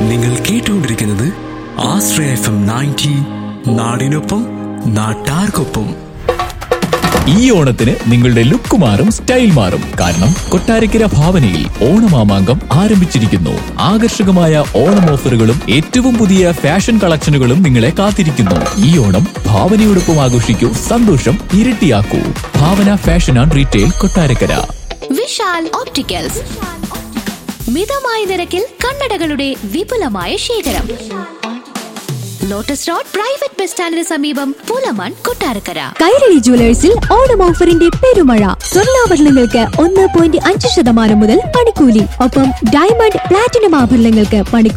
നിങ്ങൾ കേട്ടുകൊണ്ടിരിക്കുന്നത് ആശ്രയ F M ninety നാടിനൊപ്പം നാട്ടാർക്കൊപ്പം ഈ ഓണത്തിന് നിങ്ങളുടെ ലുക്ക് മാറും സ്റ്റൈൽ മാറും കാരണം കൊട്ടാരക്കര ഭാവനയിൽ ഓണമാമാങ്കം ആരംഭിച്ചിരിക്കുന്നു ആകർഷകമായ ഓണം ഓഫറുകളും ഏറ്റവും പുതിയ ഫാഷൻ കളക്ഷനുകളും നിങ്ങളെ കാത്തിരിക്കുന്നു ഈ ഓണം ഭാവനയോടൊപ്പം ആഘോഷിക്കൂ സന്തോഷം ഇരട്ടിയാക്കൂ Bhavana fashion and retail Kottarakkara Vishal opticals മിതമായ നിരക്കിൽ കണ്ണടകളുടെ വിപുലമായ ശേഖരം ലോട്ടസ് റോഡ് പ്രൈവറ്റ് ബസ് സ്റ്റാൻഡിന് സമീപം പൂലമൺ കൊട്ടാരക്കര കൈരളി ജുവലേഴ്സിൽ ഓണം ഓഫറിന്റെ പെരുമഴ സ്വർണ്ണാഭരണങ്ങൾക്ക് ഒന്ന് പോയിന്റ് അഞ്ച് ശതമാനം മുതൽ പണിക്കൂലി ഒപ്പം ഡയമണ്ട് പ്ലാറ്റിനം ആഭരണങ്ങൾക്ക് പണിക്കൂലി